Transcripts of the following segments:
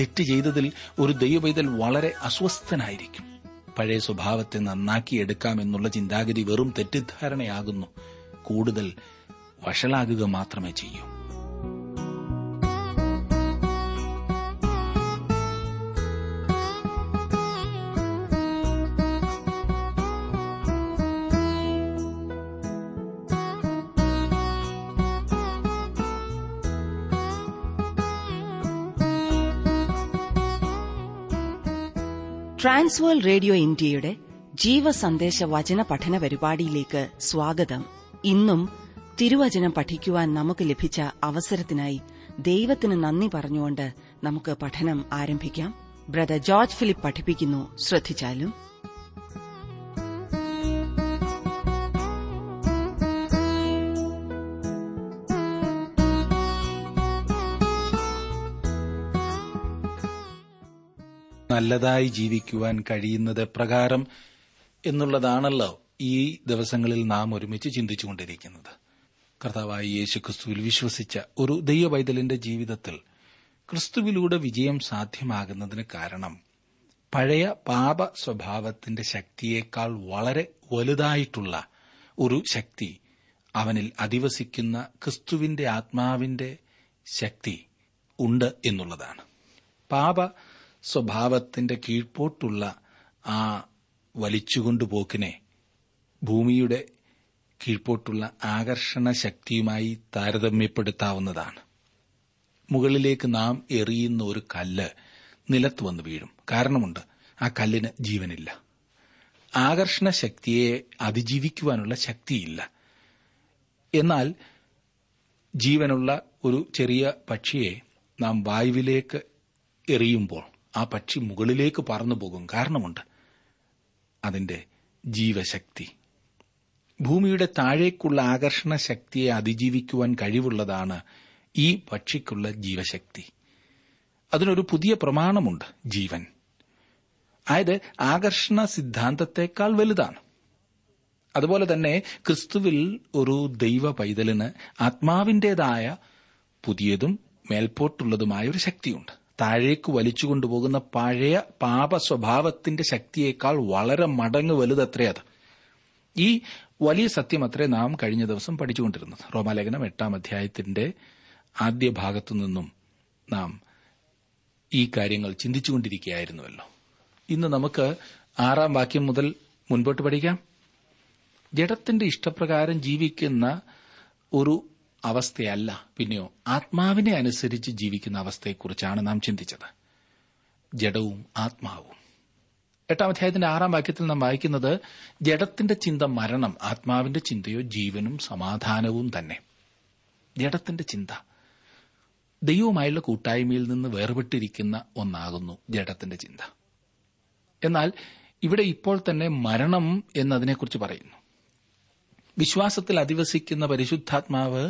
തെറ്റ് ചെയ്തതിൽ ഒരു ദൈവപൈതൽ വളരെ അസ്വസ്ഥനായിരിക്കും പഴയ സ്വഭാവത്തെ നന്നാക്കിയെടുക്കാമെന്നുള്ള ചിന്താഗതി വെറും തെറ്റിദ്ധാരണയാകുന്നു കൂടുതൽ വഷളാകുക മാത്രമേ ചെയ്യൂ ട്രാൻസ്വേൾ റേഡിയോ ഇന്ത്യയുടെ ജീവസന്ദേശ വചന പഠന പരിപാടിയിലേക്ക് സ്വാഗതം ഇന്നും തിരുവചനം പഠിക്കുവാൻ നമുക്ക് ലഭിച്ച അവസരത്തിനായി ദൈവത്തിന് നന്ദി പറഞ്ഞുകൊണ്ട് നമുക്ക് പഠനം ആരംഭിക്കാം ബ്രദർ ജോർജ് ഫിലിപ്പ് പഠിപ്പിക്കുന്നു ശ്രദ്ധിച്ചാലും നല്ലതായി ജീവിക്കുവാൻ കഴിയുന്നത് എപ്രകാരം എന്നുള്ളതാണല്ലോ ഈ ദിവസങ്ങളിൽ നാം ഒരുമിച്ച് ചിന്തിച്ചുകൊണ്ടിരിക്കുന്നത് കർത്താവായി യേശു ക്രിസ്തുവിൽ വിശ്വസിച്ച ഒരു ദൈവവൈതലിന്റെ ജീവിതത്തിൽ ക്രിസ്തുവിലൂടെ വിജയം സാധ്യമാകുന്നതിന് കാരണം പഴയ പാപ സ്വഭാവത്തിന്റെ ശക്തിയേക്കാൾ വളരെ വലുതായിട്ടുള്ള ഒരു ശക്തി അവനിൽ അധിവസിക്കുന്ന ക്രിസ്തുവിന്റെ ആത്മാവിന്റെ ശക്തി ഉണ്ട് എന്നുള്ളതാണ് പാപ സ്വഭാവത്തിന്റെ കീഴ്പോട്ടുള്ള ആ വലിച്ചുകൊണ്ടുപോക്കിനെ ഭൂമിയുടെ കീഴ്പോട്ടുള്ള ആകർഷണ ശക്തിയുമായി താരതമ്യപ്പെടുത്താവുന്നതാണ് മുകളിലേക്ക് നാം എറിയുന്ന ഒരു കല്ല് നിലത്ത് വന്ന് വീഴും കാരണമുണ്ട് ആ കല്ലിന് ജീവനില്ല ആകർഷണ ശക്തിയെ അതിജീവിക്കുവാനുള്ള ശക്തിയില്ല എന്നാൽ ജീവനുള്ള ഒരു ചെറിയ പക്ഷിയെ നാം വായുവിലേക്ക് എറിയുമ്പോൾ ആ പക്ഷി മുകളിലേക്ക് പറന്നു പോകും കാരണമുണ്ട് അതിന്റെ ജീവശക്തി ഭൂമിയുടെ താഴേക്കുള്ള ആകർഷണ ശക്തിയെ അതിജീവിക്കുവാൻ കഴിവുള്ളതാണ് ഈ പക്ഷിക്കുള്ള ജീവശക്തി അതിനൊരു പുതിയ പ്രമാണമുണ്ട് ജീവൻ അതായത് ആകർഷണ സിദ്ധാന്തത്തെക്കാൾ വലുതാണ് അതുപോലെ തന്നെ ക്രിസ്തുവിൽ ഒരു ദൈവ പൈതലിന് ആത്മാവിന്റേതായ പുതിയതും മേൽപോട്ടുള്ളതുമായ ഒരു ശക്തിയുണ്ട് താഴേക്ക് വലിച്ചുകൊണ്ടുപോകുന്ന പഴയ പാപ സ്വഭാവത്തിന്റെ ശക്തിയേക്കാൾ വളരെ മടങ്ങ് വലുതത്രേ അത് ഈ വലിയ സത്യമത്രേ നാം കഴിഞ്ഞ ദിവസം പഠിച്ചുകൊണ്ടിരുന്നത് റോമാലേഖനം എട്ടാം അധ്യായത്തിന്റെ ആദ്യ ഭാഗത്തു നിന്നും നാം ഈ കാര്യങ്ങൾ ചിന്തിച്ചുകൊണ്ടിരിക്കുകയായിരുന്നുവല്ലോ ഇന്ന് നമുക്ക് ആറാം വാക്യം മുതൽ മുൻപോട്ട് പഠിക്കാം ജഡത്തിന്റെ ഇഷ്ടപ്രകാരം ജീവിക്കുന്ന ഒരു അവസ്ഥയല്ല പിന്നെയോ ആത്മാവിനെ അനുസരിച്ച് ജീവിക്കുന്ന അവസ്ഥയെക്കുറിച്ചാണ് നാം ചിന്തിച്ചത് ജഡവും ആത്മാവും എട്ടാം അധ്യായത്തിന്റെ ആറാം വാക്യത്തിൽ നാം വായിക്കുന്നത് ജഡത്തിന്റെ ചിന്ത മരണം ആത്മാവിന്റെ ചിന്തയോ ജീവനും സമാധാനവും തന്നെ ജഡത്തിന്റെ ചിന്ത ദൈവവുമായുള്ള കൂട്ടായ്മയിൽ നിന്ന് വേർപെട്ടിരിക്കുന്ന ഒന്നാകുന്നു ജഡത്തിന്റെ ചിന്ത എന്നാൽ ഇവിടെ ഇപ്പോൾ തന്നെ മരണം എന്നതിനെക്കുറിച്ച് പറയുന്നു വിശ്വാസത്തിൽ അധിവസിക്കുന്ന പരിശുദ്ധാത്മാവ്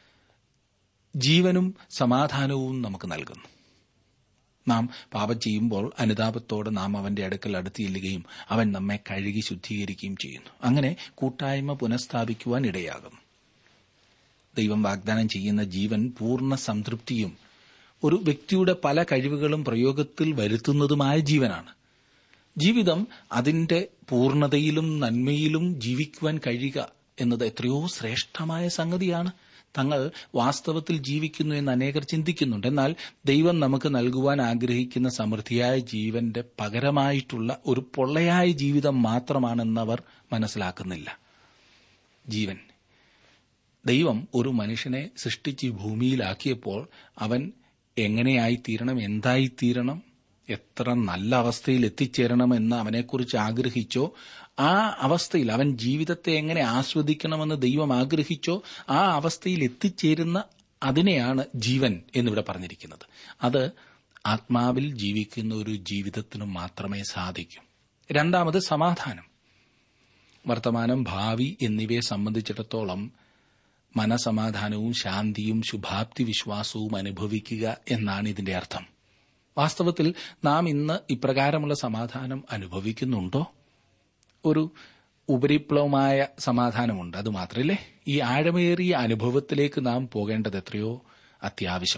ജീവനും സമാധാനവും നമുക്ക് നൽകുന്നു നാം പാപം ചെയ്യുമ്പോൾ അനുതാപത്തോടെ നാം അവന്റെ അടുക്കൽ അടുത്തിയില്ലുകയും അവൻ നമ്മെ കഴുകി ശുദ്ധീകരിക്കുകയും ചെയ്യുന്നു അങ്ങനെ കൂട്ടായ്മ പുനഃസ്ഥാപിക്കുവാൻ ഇടയാകും ദൈവം വാഗ്ദാനം ചെയ്യുന്ന ജീവൻ പൂർണ്ണ സംതൃപ്തിയും ഒരു വ്യക്തിയുടെ പല കഴിവുകളും പ്രയോഗത്തിൽ വരുത്തുന്നതുമായ ജീവനാണ് ജീവിതം അതിന്റെ പൂർണ്ണതയിലും നന്മയിലും ജീവിക്കുവാൻ കഴിയുക എന്നത് എത്രയോ ശ്രേഷ്ഠമായ സംഗതിയാണ് തങ്ങൾ വാസ്തവത്തിൽ ജീവിക്കുന്നു എന്ന് അനേകർ ചിന്തിക്കുന്നുണ്ട് എന്നാൽ ദൈവം നമുക്ക് നൽകുവാൻ ആഗ്രഹിക്കുന്ന സമൃദ്ധിയായ ജീവന്റെ പകരമായിട്ടുള്ള ഒരു പൊള്ളയായ ജീവിതം മാത്രമാണെന്നവർ മനസ്സിലാക്കുന്നില്ല ജീവൻ ദൈവം ഒരു മനുഷ്യനെ സൃഷ്ടിച്ച് ഭൂമിയിലാക്കിയപ്പോൾ അവൻ എങ്ങനെയായിത്തീരണം എന്തായിത്തീരണം എത്ര നല്ല അവസ്ഥയിൽ എത്തിച്ചേരണമെന്ന് അവനെക്കുറിച്ച് ആഗ്രഹിച്ചോ ആ അവസ്ഥയിൽ അവൻ ജീവിതത്തെ എങ്ങനെ ആസ്വദിക്കണമെന്ന് ദൈവം ആഗ്രഹിച്ചോ ആ അവസ്ഥയിൽ എത്തിച്ചേരുന്ന അതിനെയാണ് ജീവൻ എന്നിവിടെ പറഞ്ഞിരിക്കുന്നത് അത് ആത്മാവിൽ ജീവിക്കുന്ന ഒരു ജീവിതത്തിനും മാത്രമേ സാധിക്കൂ രണ്ടാമത് സമാധാനം വർത്തമാനം ഭാവി എന്നിവയെ സംബന്ധിച്ചിടത്തോളം മനസമാധാനവും ശാന്തിയും ശുഭാപ്തി വിശ്വാസവും അനുഭവിക്കുക എന്നാണ് ഇതിന്റെ അർത്ഥം വാസ്തവത്തിൽ നാം ഇന്ന് ഇപ്രകാരമുള്ള സമാധാനം അനുഭവിക്കുന്നുണ്ടോ ഒരു ഉപരിപ്ലവമായ സമാധാനമുണ്ട് അതുമാത്രല്ലേ ഈ ആഴമേറിയ അനുഭവത്തിലേക്ക് നാം പോകേണ്ടത് എത്രയോ അത്യാവശ്യമാണ്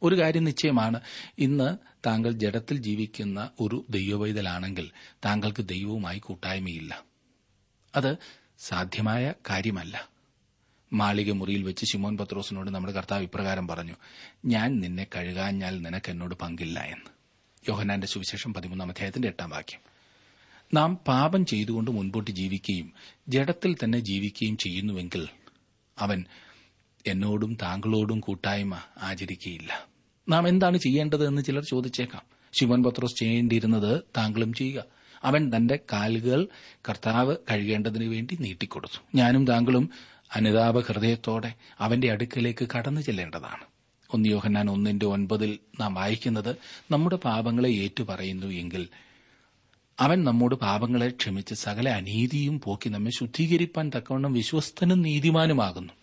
ഒരു കാര്യം നിശ്ചയമാണ് ഇന്ന് താങ്കൾ ജഡത്തിൽ ജീവിക്കുന്ന ഒരു ദൈവവൈതലാണെങ്കിൽ താങ്കൾക്ക് ദൈവവുമായി കൂട്ടായ്മയില്ല അത് സാധ്യമായ കാര്യമല്ല മാളിക മുറിയിൽ വെച്ച് ശിമോൻ പത്രോസിനോട് നമ്മുടെ കർത്താവ് ഇപ്രകാരം പറഞ്ഞു ഞാൻ നിന്നെ കഴുകാഞ്ഞാൽ നിനക്ക് എന്നോട് പങ്കില്ല എന്ന് യോഹനാന്റെ സുവിശേഷം പതിമൂന്നാം അധ്യായത്തിന്റെ എട്ടാം വാക്യം നാം പാപം ചെയ്തുകൊണ്ട് മുൻപോട്ട് ജീവിക്കുകയും ജഡത്തിൽ തന്നെ ജീവിക്കുകയും ചെയ്യുന്നുവെങ്കിൽ അവൻ എന്നോടും താങ്കളോടും കൂട്ടായ്മ ആചരിക്കുകയില്ല നാം എന്താണ് ചെയ്യേണ്ടത് എന്ന് ചിലർ ചോദിച്ചേക്കാം ശിവൻ പത്രോസ് ചെയ്യേണ്ടിയിരുന്നത് താങ്കളും ചെയ്യുക അവൻ തന്റെ കാലുകൾ കർത്താവ് കഴുകേണ്ടതിനു വേണ്ടി നീട്ടിക്കൊടുത്തു ഞാനും താങ്കളും അനുതാപ ഹൃദയത്തോടെ അവന്റെ അടുക്കലേക്ക് കടന്നു ചെല്ലേണ്ടതാണ് ഒന്ന് യോഹന്നാൻ ഒന്നിന്റെ ഒൻപതിൽ നാം വായിക്കുന്നത് നമ്മുടെ പാപങ്ങളെ ഏറ്റുപറയുന്നു എങ്കിൽ അവൻ നമ്മോട് പാപങ്ങളെ ക്ഷമിച്ച് സകല അനീതിയും പോക്കി നമ്മെ ശുദ്ധീകരിപ്പാൻ തക്കവണ്ണം വിശ്വസ്തനും നീതിമാനുമാകുന്നു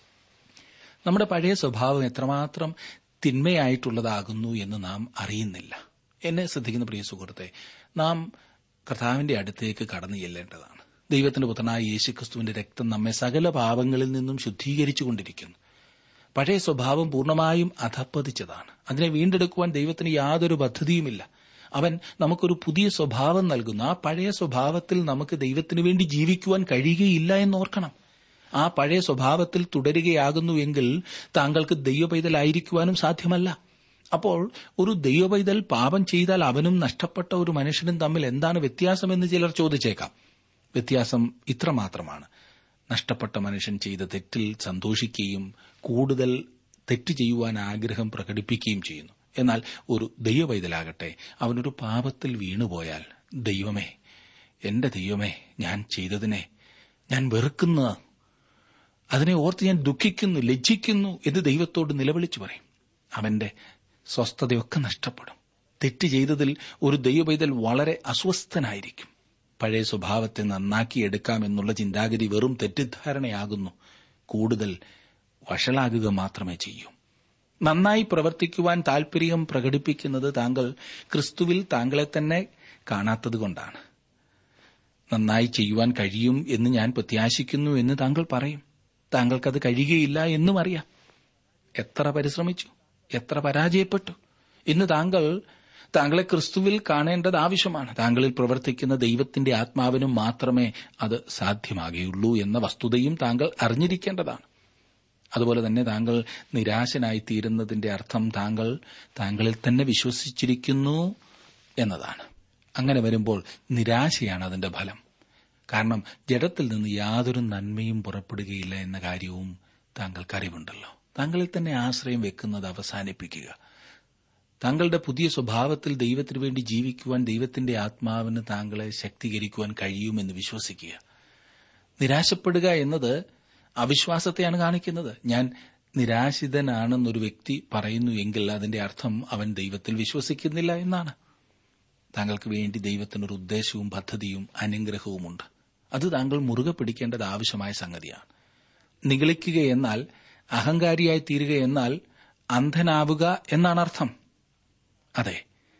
നമ്മുടെ പഴയ സ്വഭാവം എത്രമാത്രം തിന്മയായിട്ടുള്ളതാകുന്നു എന്ന് നാം അറിയുന്നില്ല എന്നെ ശ്രദ്ധിക്കുന്ന പ്രിയ സുഹൃത്തെ നാം കർത്താവിന്റെ അടുത്തേക്ക് കടന്നു ചെല്ലേണ്ടതാണ് ദൈവത്തിന്റെ പുത്രനായ യേശുക്രിസ്തുവിന്റെ രക്തം നമ്മെ സകല പാപങ്ങളിൽ നിന്നും ശുദ്ധീകരിച്ചുകൊണ്ടിരിക്കുന്നു പഴയ സ്വഭാവം പൂർണ്ണമായും അധപ്പതിച്ചതാണ് അതിനെ വീണ്ടെടുക്കുവാൻ ദൈവത്തിന് യാതൊരു പദ്ധതിയുമില്ല അവൻ നമുക്കൊരു പുതിയ സ്വഭാവം നൽകുന്നു ആ പഴയ സ്വഭാവത്തിൽ നമുക്ക് ദൈവത്തിനു വേണ്ടി ജീവിക്കുവാൻ കഴിയുകയില്ല എന്നോർക്കണം ആ പഴയ സ്വഭാവത്തിൽ തുടരുകയാകുന്നുവെങ്കിൽ താങ്കൾക്ക് ദൈവപൈതലായിരിക്കുവാനും സാധ്യമല്ല അപ്പോൾ ഒരു ദൈവപൈതൽ പാപം ചെയ്താൽ അവനും നഷ്ടപ്പെട്ട ഒരു മനുഷ്യനും തമ്മിൽ എന്താണ് വ്യത്യാസമെന്ന് ചിലർ ചോദിച്ചേക്കാം വ്യത്യാസം ഇത്രമാത്രമാണ് നഷ്ടപ്പെട്ട മനുഷ്യൻ ചെയ്ത തെറ്റിൽ സന്തോഷിക്കുകയും കൂടുതൽ തെറ്റ് ചെയ്യുവാൻ ആഗ്രഹം പ്രകടിപ്പിക്കുകയും ചെയ്യുന്നു എന്നാൽ ഒരു ദൈവപൈതലാകട്ടെ അവനൊരു പാപത്തിൽ വീണുപോയാൽ ദൈവമേ എന്റെ ദൈവമേ ഞാൻ ചെയ്തതിനെ ഞാൻ വെറുക്കുന്ന അതിനെ ഓർത്ത് ഞാൻ ദുഃഖിക്കുന്നു ലജ്ജിക്കുന്നു എന്ന് ദൈവത്തോട് നിലവിളിച്ചു പറയും അവന്റെ സ്വസ്ഥതയൊക്കെ നഷ്ടപ്പെടും തെറ്റ് ചെയ്തതിൽ ഒരു ദൈവപൈതൽ വളരെ അസ്വസ്ഥനായിരിക്കും പഴയ സ്വഭാവത്തെ നന്നാക്കിയെടുക്കാമെന്നുള്ള ചിന്താഗതി വെറും തെറ്റിദ്ധാരണയാകുന്നു കൂടുതൽ വഷളാകുക മാത്രമേ ചെയ്യൂ നന്നായി പ്രവർത്തിക്കുവാൻ താൽപര്യം പ്രകടിപ്പിക്കുന്നത് താങ്കൾ ക്രിസ്തുവിൽ താങ്കളെ തന്നെ കാണാത്തതുകൊണ്ടാണ് നന്നായി ചെയ്യുവാൻ കഴിയും എന്ന് ഞാൻ പ്രത്യാശിക്കുന്നു എന്ന് താങ്കൾ പറയും താങ്കൾക്കത് കഴിയുകയില്ല എന്നും അറിയാം എത്ര പരിശ്രമിച്ചു എത്ര പരാജയപ്പെട്ടു ഇന്ന് താങ്കൾ താങ്കളെ ക്രിസ്തുവിൽ കാണേണ്ടത് ആവശ്യമാണ് താങ്കളിൽ പ്രവർത്തിക്കുന്ന ദൈവത്തിന്റെ ആത്മാവിനും മാത്രമേ അത് സാധ്യമാകുകയുള്ളൂ എന്ന വസ്തുതയും താങ്കൾ അറിഞ്ഞിരിക്കേണ്ടതാണ് അതുപോലെ തന്നെ താങ്കൾ നിരാശനായി തീരുന്നതിന്റെ അർത്ഥം താങ്കൾ താങ്കളിൽ തന്നെ വിശ്വസിച്ചിരിക്കുന്നു എന്നതാണ് അങ്ങനെ വരുമ്പോൾ നിരാശയാണ് അതിന്റെ ഫലം കാരണം ജഡത്തിൽ നിന്ന് യാതൊരു നന്മയും പുറപ്പെടുകയില്ല എന്ന കാര്യവും താങ്കൾക്കറിവുണ്ടല്ലോ താങ്കളിൽ തന്നെ ആശ്രയം വെക്കുന്നത് അവസാനിപ്പിക്കുക താങ്കളുടെ പുതിയ സ്വഭാവത്തിൽ ദൈവത്തിനു വേണ്ടി ജീവിക്കുവാൻ ദൈവത്തിന്റെ ആത്മാവിന് താങ്കളെ ശക്തീകരിക്കുവാൻ കഴിയുമെന്ന് വിശ്വസിക്കുക നിരാശപ്പെടുക എന്നത് അവിശ്വാസത്തെയാണ് കാണിക്കുന്നത് ഞാൻ നിരാശിതനാണെന്നൊരു വ്യക്തി പറയുന്നു എങ്കിൽ അതിന്റെ അർത്ഥം അവൻ ദൈവത്തിൽ വിശ്വസിക്കുന്നില്ല എന്നാണ് താങ്കൾക്ക് വേണ്ടി ദൈവത്തിനൊരു ഉദ്ദേശവും പദ്ധതിയും അനുഗ്രഹവുമുണ്ട് അത് താങ്കൾ മുറുകെ പിടിക്കേണ്ടത് ആവശ്യമായ സംഗതിയാണ് നിഗളിക്കുക എന്നാൽ അഹങ്കാരിയായി തീരുക എന്നാൽ അന്ധനാവുക എന്നാണ് അർത്ഥം അതെ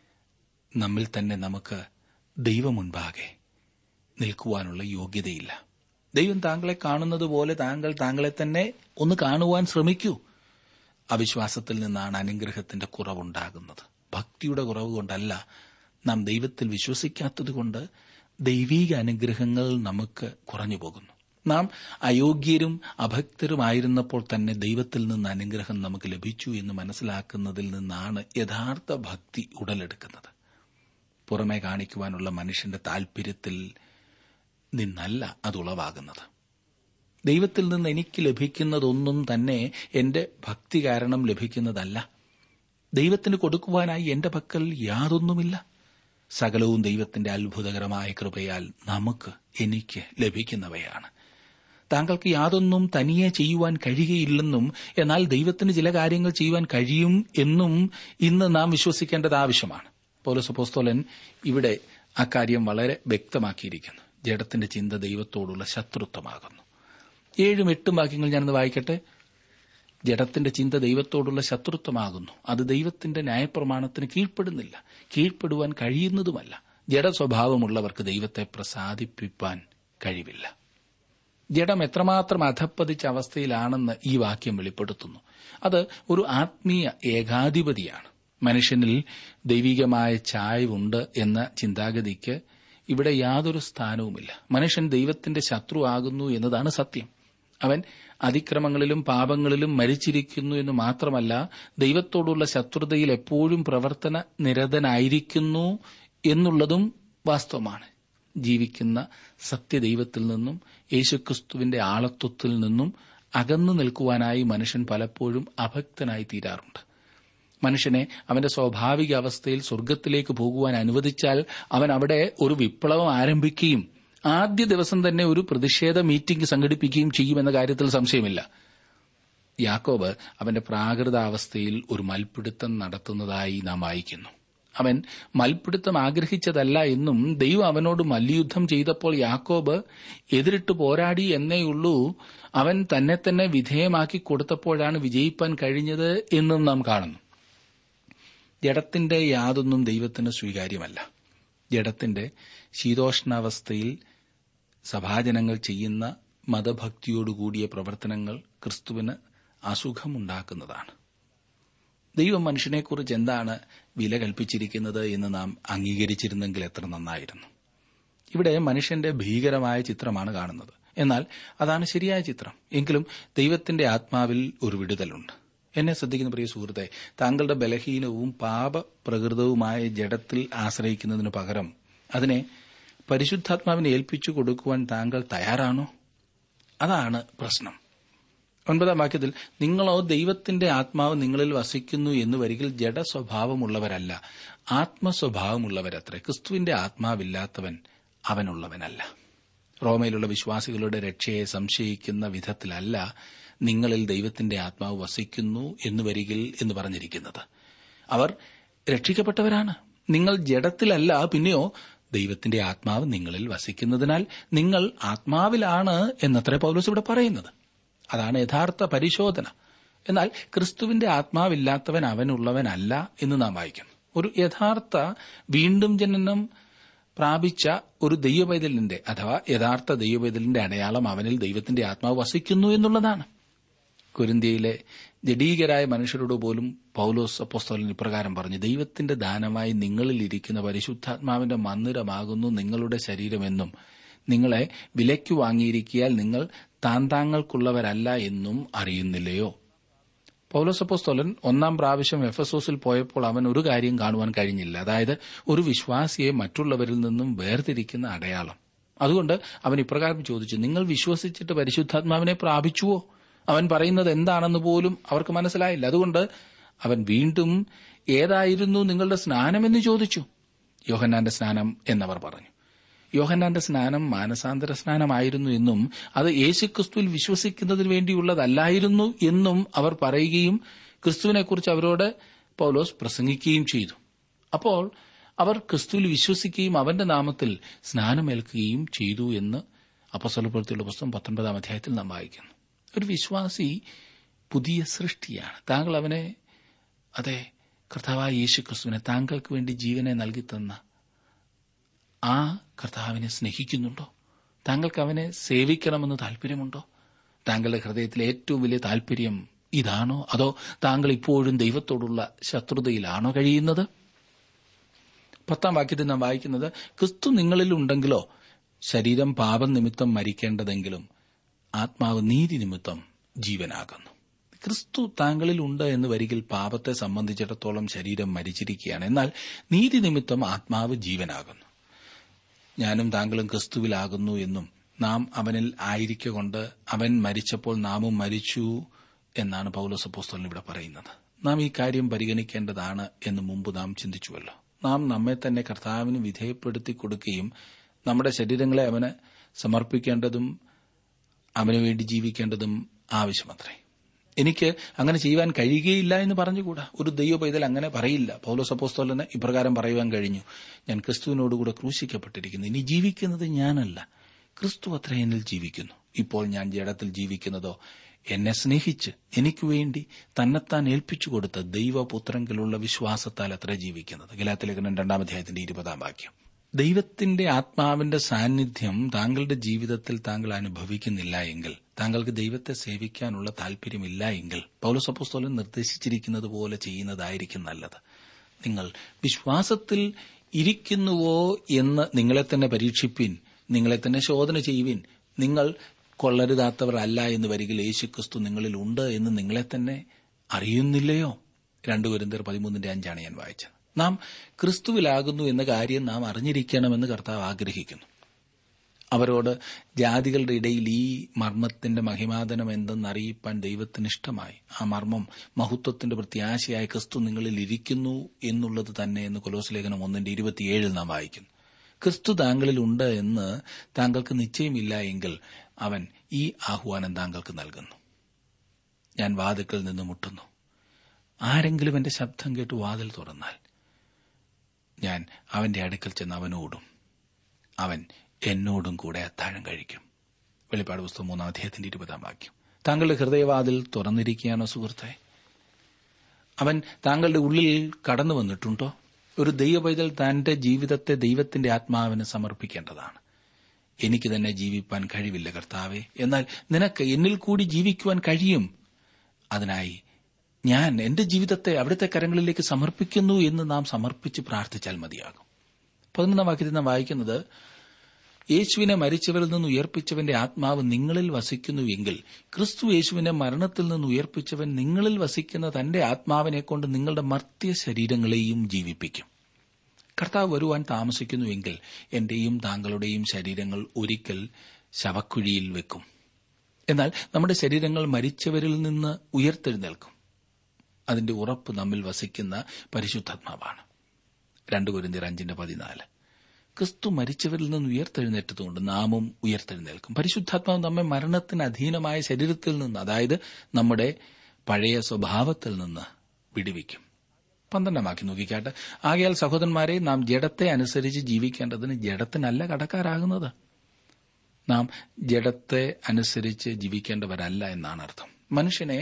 നമ്മിൽ തന്നെ നമുക്ക് ദൈവമുൻപാകെ നിൽക്കുവാനുള്ള യോഗ്യതയില്ല ദൈവം താങ്കളെ കാണുന്നത് പോലെ താങ്കൾ താങ്കളെ തന്നെ ഒന്ന് കാണുവാൻ ശ്രമിക്കൂ അവിശ്വാസത്തിൽ നിന്നാണ് അനുഗ്രഹത്തിന്റെ കുറവുണ്ടാകുന്നത് ഭക്തിയുടെ കുറവ് കൊണ്ടല്ല നാം ദൈവത്തിൽ വിശ്വസിക്കാത്തതുകൊണ്ട് ദൈവീക അനുഗ്രഹങ്ങൾ നമുക്ക് കുറഞ്ഞു പോകുന്നു നാം അയോഗ്യരും അഭക്തരുമായിരുന്നപ്പോൾ തന്നെ ദൈവത്തിൽ നിന്ന് അനുഗ്രഹം നമുക്ക് ലഭിച്ചു എന്ന് മനസ്സിലാക്കുന്നതിൽ നിന്നാണ് യഥാർത്ഥ ഭക്തി ഉടലെടുക്കുന്നത് പുറമെ കാണിക്കുവാനുള്ള മനുഷ്യന്റെ താൽപര്യത്തിൽ നിന്നല്ല അത് ഉളവാകുന്നത് ദൈവത്തിൽ നിന്ന് എനിക്ക് ലഭിക്കുന്നതൊന്നും തന്നെ എന്റെ ഭക്തി കാരണം ലഭിക്കുന്നതല്ല ദൈവത്തിന് കൊടുക്കുവാനായി എന്റെ പക്കൽ യാതൊന്നുമില്ല സകലവും ദൈവത്തിന്റെ അത്ഭുതകരമായ കൃപയാൽ നമുക്ക് എനിക്ക് ലഭിക്കുന്നവയാണ് താങ്കൾക്ക് യാതൊന്നും തനിയെ ചെയ്യുവാൻ കഴിയുകയില്ലെന്നും എന്നാൽ ദൈവത്തിന് ചില കാര്യങ്ങൾ ചെയ്യുവാൻ കഴിയും എന്നും ഇന്ന് നാം വിശ്വസിക്കേണ്ടത് ആവശ്യമാണ് പൗലസപ്പോസ്തോലൻ ഇവിടെ അക്കാര്യം വളരെ വ്യക്തമാക്കിയിരിക്കുന്നു ജഡത്തിന്റെ ചിന്ത ദൈവത്തോടുള്ള ശത്രുത്വമാകുന്നു ഏഴും എട്ടും വാക്യങ്ങൾ ഞാനൊന്ന് വായിക്കട്ടെ ജഡത്തിന്റെ ചിന്ത ദൈവത്തോടുള്ള ശത്രുത്വമാകുന്നു അത് ദൈവത്തിന്റെ ന്യായപ്രമാണത്തിന് കീഴ്പ്പെടുന്നില്ല കീഴ്പ്പെടുവാൻ കഴിയുന്നതുമല്ല ജഡ സ്വഭാവമുള്ളവർക്ക് ദൈവത്തെ പ്രസാദിപ്പിക്കാൻ കഴിവില്ല ജഡം എത്രമാത്രം അധപ്പതിച്ച അവസ്ഥയിലാണെന്ന് ഈ വാക്യം വെളിപ്പെടുത്തുന്നു അത് ഒരു ആത്മീയ ഏകാധിപതിയാണ് മനുഷ്യനിൽ ദൈവികമായ ചായവുണ്ട് എന്ന ചിന്താഗതിക്ക് ഇവിടെ യാതൊരു സ്ഥാനവുമില്ല മനുഷ്യൻ ദൈവത്തിന്റെ ശത്രുവാകുന്നു എന്നതാണ് സത്യം അവൻ അതിക്രമങ്ങളിലും പാപങ്ങളിലും മരിച്ചിരിക്കുന്നു എന്ന് മാത്രമല്ല ദൈവത്തോടുള്ള ശത്രുതയിൽ എപ്പോഴും പ്രവർത്തന നിരതനായിരിക്കുന്നു എന്നുള്ളതും വാസ്തവമാണ് ജീവിക്കുന്ന സത്യദൈവത്തിൽ നിന്നും യേശുക്രിസ്തുവിന്റെ ആളത്വത്തിൽ നിന്നും അകന്നു നിൽക്കുവാനായി മനുഷ്യൻ പലപ്പോഴും അഭക്തനായി തീരാറുണ്ട് മനുഷ്യനെ അവന്റെ സ്വാഭാവിക അവസ്ഥയിൽ സ്വർഗത്തിലേക്ക് പോകുവാൻ അനുവദിച്ചാൽ അവൻ അവിടെ ഒരു വിപ്ലവം ആരംഭിക്കുകയും ആദ്യ ദിവസം തന്നെ ഒരു പ്രതിഷേധ മീറ്റിംഗ് സംഘടിപ്പിക്കുകയും ചെയ്യുമെന്ന കാര്യത്തിൽ സംശയമില്ല യാക്കോബ് അവന്റെ പ്രാകൃതാവസ്ഥയിൽ ഒരു മൽപ്പിടുത്തം നടത്തുന്നതായി നാം വായിക്കുന്നു അവൻ മൽപ്പിടുത്തം ആഗ്രഹിച്ചതല്ല എന്നും ദൈവം അവനോട് മല്യുദ്ധം ചെയ്തപ്പോൾ യാക്കോബ് എതിരിട്ട് പോരാടി എന്നേയുള്ളൂ അവൻ തന്നെ തന്നെ വിധേയമാക്കി കൊടുത്തപ്പോഴാണ് വിജയിപ്പാൻ കഴിഞ്ഞത് എന്നും നാം കാണുന്നു ജഡത്തിന്റെ യാതൊന്നും ദൈവത്തിന് സ്വീകാര്യമല്ല ജഡത്തിന്റെ ശീതോഷ്ണാവസ്ഥയിൽ സഭാജനങ്ങൾ ചെയ്യുന്ന മതഭക്തിയോടുകൂടിയ പ്രവർത്തനങ്ങൾ ക്രിസ്തുവിന് അസുഖമുണ്ടാക്കുന്നതാണ് ദൈവം മനുഷ്യനെക്കുറിച്ച് എന്താണ് വില കൽപ്പിച്ചിരിക്കുന്നത് എന്ന് നാം അംഗീകരിച്ചിരുന്നെങ്കിൽ എത്ര നന്നായിരുന്നു ഇവിടെ മനുഷ്യന്റെ ഭീകരമായ ചിത്രമാണ് കാണുന്നത് എന്നാൽ അതാണ് ശരിയായ ചിത്രം എങ്കിലും ദൈവത്തിന്റെ ആത്മാവിൽ ഒരു വിടുതലുണ്ട് എന്നെ ശ്രദ്ധിക്കുന്ന പ്രിയ സുഹൃത്തെ താങ്കളുടെ ബലഹീനവും പാപപ്രകൃതവുമായ ജഡത്തിൽ ആശ്രയിക്കുന്നതിനു പകരം അതിനെ പരിശുദ്ധാത്മാവിനെ ഏൽപ്പിച്ചു കൊടുക്കുവാൻ താങ്കൾ തയ്യാറാണോ അതാണ് പ്രശ്നം ഒൻപതാം വാക്യത്തിൽ നിങ്ങളോ ദൈവത്തിന്റെ ആത്മാവ് നിങ്ങളിൽ വസിക്കുന്നു എന്ന് വരികിൽ ജഡസ്വഭാവമുള്ളവരല്ല ആത്മസ്വഭാവമുള്ളവരത്രേ ക്രിസ്തുവിന്റെ ആത്മാവില്ലാത്തവൻ അവനുള്ളവനല്ല റോമയിലുള്ള വിശ്വാസികളുടെ രക്ഷയെ സംശയിക്കുന്ന വിധത്തിലല്ല നിങ്ങളിൽ ദൈവത്തിന്റെ ആത്മാവ് വസിക്കുന്നു എന്ന് വരികിൽ എന്ന് പറഞ്ഞിരിക്കുന്നത് അവർ രക്ഷിക്കപ്പെട്ടവരാണ് നിങ്ങൾ ജഡത്തിലല്ല പിന്നെയോ ദൈവത്തിന്റെ ആത്മാവ് നിങ്ങളിൽ വസിക്കുന്നതിനാൽ നിങ്ങൾ ആത്മാവിലാണ് എന്നത്രേ പൗലോസ് ഇവിടെ പറയുന്നത് അതാണ് യഥാർത്ഥ പരിശോധന എന്നാൽ ക്രിസ്തുവിന്റെ ആത്മാവില്ലാത്തവൻ അവനുള്ളവനല്ല എന്ന് നാം വായിക്കുന്നു ഒരു യഥാർത്ഥ വീണ്ടും ജനനം പ്രാപിച്ച ഒരു ദൈവവൈതലിന്റെ അഥവാ യഥാർത്ഥ ദൈവവൈതലിന്റെ അടയാളം അവനിൽ ദൈവത്തിന്റെ ആത്മാവ് വസിക്കുന്നു എന്നുള്ളതാണ് കുരിന്തിയയിലെ ജഡീകരായ മനുഷ്യരോട് പോലും പൌലോസ് അപ്പോസ്തോലൻ ഇപ്രകാരം പറഞ്ഞു ദൈവത്തിന്റെ ദാനമായി നിങ്ങളിൽ ഇരിക്കുന്ന പരിശുദ്ധാത്മാവിന്റെ മന്ദിരമാകുന്നു നിങ്ങളുടെ ശരീരമെന്നും നിങ്ങളെ വിലയ്ക്ക് വാങ്ങിയിരിക്കിയാൽ നിങ്ങൾ താൻ താങ്കൾക്കുള്ളവരല്ല എന്നും അറിയുന്നില്ലയോ പൌലോസപ്പോസ്തോലൻ ഒന്നാം പ്രാവശ്യം എഫസോസിൽ പോയപ്പോൾ അവൻ ഒരു കാര്യം കാണുവാൻ കഴിഞ്ഞില്ല അതായത് ഒരു വിശ്വാസിയെ മറ്റുള്ളവരിൽ നിന്നും വേർതിരിക്കുന്ന അടയാളം അതുകൊണ്ട് അവൻ ഇപ്രകാരം ചോദിച്ചു നിങ്ങൾ വിശ്വസിച്ചിട്ട് പരിശുദ്ധാത്മാവിനെ പ്രാപിച്ചുവോ അവൻ പറയുന്നത് എന്താണെന്ന് പോലും അവർക്ക് മനസ്സിലായില്ല അതുകൊണ്ട് അവൻ വീണ്ടും ഏതായിരുന്നു നിങ്ങളുടെ സ്നാനമെന്ന് ചോദിച്ചു യോഹന്നാന്റെ സ്നാനം എന്നവർ പറഞ്ഞു യോഹന്നാന്റെ സ്നാനം മാനസാന്തര സ്നാനമായിരുന്നു എന്നും അത് യേശുക്രിസ്തുവിൽ വിശ്വസിക്കുന്നതിന് വേണ്ടിയുള്ളതല്ലായിരുന്നു എന്നും അവർ പറയുകയും ക്രിസ്തുവിനെക്കുറിച്ച് അവരോട് പൌലോസ് പ്രസംഗിക്കുകയും ചെയ്തു അപ്പോൾ അവർ ക്രിസ്തുവിൽ വിശ്വസിക്കുകയും അവന്റെ നാമത്തിൽ സ്നാനമേൽക്കുകയും ചെയ്തു എന്ന് അപ്പസ്വലപ്പെടുത്തിയുള്ള പുസ്തകം പത്തൊൻപതാം അധ്യായത്തിൽ നാം വായിക്കുന്നു ഒരു വിശ്വാസി പുതിയ സൃഷ്ടിയാണ് താങ്കൾ അവനെ അതെ കർത്താവായ യേശു ക്രിസ്തുവിനെ താങ്കൾക്ക് വേണ്ടി ജീവനെ നൽകി തന്ന ആ കർത്താവിനെ സ്നേഹിക്കുന്നുണ്ടോ താങ്കൾക്ക് അവനെ സേവിക്കണമെന്ന് താല്പര്യമുണ്ടോ താങ്കളുടെ ഹൃദയത്തിലെ ഏറ്റവും വലിയ താല്പര്യം ഇതാണോ അതോ താങ്കൾ ഇപ്പോഴും ദൈവത്തോടുള്ള ശത്രുതയിലാണോ കഴിയുന്നത് പത്താം വാക്യത്തിൽ നാം വായിക്കുന്നത് ക്രിസ്തു നിങ്ങളിൽ ഉണ്ടെങ്കിലോ ശരീരം പാപം നിമിത്തം മരിക്കേണ്ടതെങ്കിലും ആത്മാവ് നീതി നിമിത്തം ജീവനാകുന്നു ക്രിസ്തു താങ്കളിൽ ഉണ്ട് എന്ന് വരികിൽ പാപത്തെ സംബന്ധിച്ചിടത്തോളം ശരീരം മരിച്ചിരിക്കുകയാണ് എന്നാൽ നീതി നിമിത്തം ആത്മാവ് ജീവനാകുന്നു ഞാനും താങ്കളും ക്രിസ്തുവിലാകുന്നു എന്നും നാം അവനിൽ ആയിരിക്കൊണ്ട് അവൻ മരിച്ചപ്പോൾ നാമും മരിച്ചു എന്നാണ് പൌലോസ് അപ്പോസ്തലൻ ഇവിടെ പറയുന്നത് നാം ഈ കാര്യം പരിഗണിക്കേണ്ടതാണ് എന്ന് മുമ്പ് നാം ചിന്തിച്ചുവല്ലോ നാം നമ്മെ തന്നെ കർത്താവിന് വിധേയപ്പെടുത്തി കൊടുക്കുകയും നമ്മുടെ ശരീരങ്ങളെ അവന് സമർപ്പിക്കേണ്ടതും അവന് വേണ്ടി ജീവിക്കേണ്ടതും ആവശ്യമത്രേ എനിക്ക് അങ്ങനെ ചെയ്യുവാൻ കഴിയുകയില്ല എന്ന് പറഞ്ഞുകൂടാ ഒരു ദൈവ പൈതൽ അങ്ങനെ പറയില്ല പൗലോസ് അപ്പോസ്തോലന് ഇപ്രകാരം പറയുവാൻ കഴിഞ്ഞു ഞാൻ ക്രിസ്തുവിനോടുകൂടെ ക്രൂശിക്കപ്പെട്ടിരിക്കുന്നു ഇനി ജീവിക്കുന്നത് ഞാനല്ല ക്രിസ്തു അത്ര എന്നിൽ ജീവിക്കുന്നു ഇപ്പോൾ ഞാൻ ജഡത്തിൽ ജീവിക്കുന്നതോ എന്നെ സ്നേഹിച്ച് എനിക്ക് വേണ്ടി തന്നെത്താൻ ഏൽപ്പിച്ചു കൊടുത്ത ദൈവപുത്രങ്കിലുള്ള വിശ്വാസത്താൽ അത്ര ജീവിക്കുന്നത് ഗലാത്തിലേഖനം രണ്ടാം അധ്യായത്തിന്റെ ഇരുപതാം വാക്യം ദൈവത്തിന്റെ ആത്മാവിന്റെ സാന്നിധ്യം താങ്കളുടെ ജീവിതത്തിൽ താങ്കൾ അനുഭവിക്കുന്നില്ല എങ്കിൽ താങ്കൾക്ക് ദൈവത്തെ സേവിക്കാനുള്ള താല്പര്യമില്ല എങ്കിൽ പൗലസപ്പോസ്തോലൻ നിർദ്ദേശിച്ചിരിക്കുന്നത് പോലെ ചെയ്യുന്നതായിരിക്കും നല്ലത് നിങ്ങൾ വിശ്വാസത്തിൽ ഇരിക്കുന്നുവോ എന്ന് നിങ്ങളെ തന്നെ പരീക്ഷിപ്പിൻ നിങ്ങളെ തന്നെ ശോധന ചെയ്യുവിൻ നിങ്ങൾ കൊള്ളരുതാത്തവർ അല്ല എന്ന് വരികിൽ യേശുക്രിസ്തു നിങ്ങളിൽ ഉണ്ട് എന്ന് നിങ്ങളെ തന്നെ അറിയുന്നില്ലയോ രണ്ടു കുരിന്തർ പതിമൂന്നിന്റെ അഞ്ചാണ് ഞാൻ വായിച്ചത് നാം ക്രിസ്തുവിലാകുന്നു എന്ന കാര്യം നാം അറിഞ്ഞിരിക്കണമെന്ന് കർത്താവ് ആഗ്രഹിക്കുന്നു അവരോട് ജാതികളുടെ ഇടയിൽ ഈ മർമ്മത്തിന്റെ മഹിമാതനം എന്തെന്ന് അറിയിപ്പാൻ ദൈവത്തിന് ഇഷ്ടമായി ആ മർമ്മം മഹത്വത്തിന്റെ പ്രത്യാശയായ ക്രിസ്തു നിങ്ങളിൽ ഇരിക്കുന്നു എന്നുള്ളത് തന്നെ എന്ന് കൊലോസ് ലേഖനം ഒന്നിന്റെ ഇരുപത്തിയേഴിൽ നാം വായിക്കുന്നു ക്രിസ്തു താങ്കളിൽ ഉണ്ട് എന്ന് താങ്കൾക്ക് നിശ്ചയമില്ല എങ്കിൽ അവൻ ഈ ആഹ്വാനം താങ്കൾക്ക് നൽകുന്നു ഞാൻ വാതിൽക്കൽ നിന്ന് മുട്ടുന്നു ആരെങ്കിലും എന്റെ ശബ്ദം കേട്ട് വാതിൽ തുറന്നാൽ ഞാൻ അവന്റെ അടുക്കൽ ചെന്ന് അവനോടും അവൻ എന്നോടും കൂടെ അത്താഴം കഴിക്കും വെളിപ്പാട് പുസ്തകം മൂന്നാം അധ്യായത്തിന്റെ ഇരുപതാം വാക്യം താങ്കളുടെ ഹൃദയവാതിൽ തുറന്നിരിക്കുകയാണോ സുഹൃത്തെ അവൻ താങ്കളുടെ ഉള്ളിൽ കടന്നു വന്നിട്ടുണ്ടോ ഒരു ദൈവപൈതൽ തന്റെ ജീവിതത്തെ ദൈവത്തിന്റെ ആത്മാവിന് സമർപ്പിക്കേണ്ടതാണ് എനിക്ക് തന്നെ ജീവിപ്പാൻ കഴിവില്ല കർത്താവെ എന്നാൽ നിനക്ക് എന്നിൽ കൂടി ജീവിക്കുവാൻ കഴിയും അതിനായി ഞാൻ എന്റെ ജീവിതത്തെ അവിടുത്തെ കരങ്ങളിലേക്ക് സമർപ്പിക്കുന്നു എന്ന് നാം സമർപ്പിച്ച് പ്രാർത്ഥിച്ചാൽ മതിയാകും പതിനൊന്നാം വാക്യത്തിൽ നാം വായിക്കുന്നത് യേശുവിനെ മരിച്ചവരിൽ നിന്ന് ഉയർപ്പിച്ചവന്റെ ആത്മാവ് നിങ്ങളിൽ വസിക്കുന്നുവെങ്കിൽ ക്രിസ്തു യേശുവിനെ മരണത്തിൽ നിന്ന് ഉയർപ്പിച്ചവൻ നിങ്ങളിൽ വസിക്കുന്ന തന്റെ ആത്മാവിനെ കൊണ്ട് നിങ്ങളുടെ മർത്യ ശരീരങ്ങളെയും ജീവിപ്പിക്കും കർത്താവ് വരുവാൻ താമസിക്കുന്നുവെങ്കിൽ എന്റെയും താങ്കളുടെയും ശരീരങ്ങൾ ഒരിക്കൽ ശവക്കുഴിയിൽ വെക്കും എന്നാൽ നമ്മുടെ ശരീരങ്ങൾ മരിച്ചവരിൽ നിന്ന് ഉയർത്തെഴുന്നേൽക്കും അതിന്റെ ഉറപ്പ് നമ്മിൽ വസിക്കുന്ന പരിശുദ്ധാത്മാവാണ് രണ്ടു കുരിന്തിർ അഞ്ചിന്റെ പതിനാല് ക്രിസ്തു മരിച്ചവരിൽ നിന്ന് ഉയർത്തെഴുന്നേറ്റതുകൊണ്ട് നാമും ഉയർത്തെഴുന്നേൽക്കും പരിശുദ്ധാത്മാവ് നമ്മെ മരണത്തിന് അധീനമായ ശരീരത്തിൽ നിന്ന് അതായത് നമ്മുടെ പഴയ സ്വഭാവത്തിൽ നിന്ന് വിടുവിക്കും പന്ത്രണ്ടാം വാക്യം നോക്കിക്കാട്ട് ആകയാൽ സഹോദരന്മാരെ നാം ജഡത്തെ അനുസരിച്ച് ജീവിക്കേണ്ടതിന് ജഡത്തിനല്ല കടക്കാരാകുന്നത് നാം ജഡത്തെ അനുസരിച്ച് ജീവിക്കേണ്ടവരല്ല എന്നാണ് അർത്ഥം മനുഷ്യനെ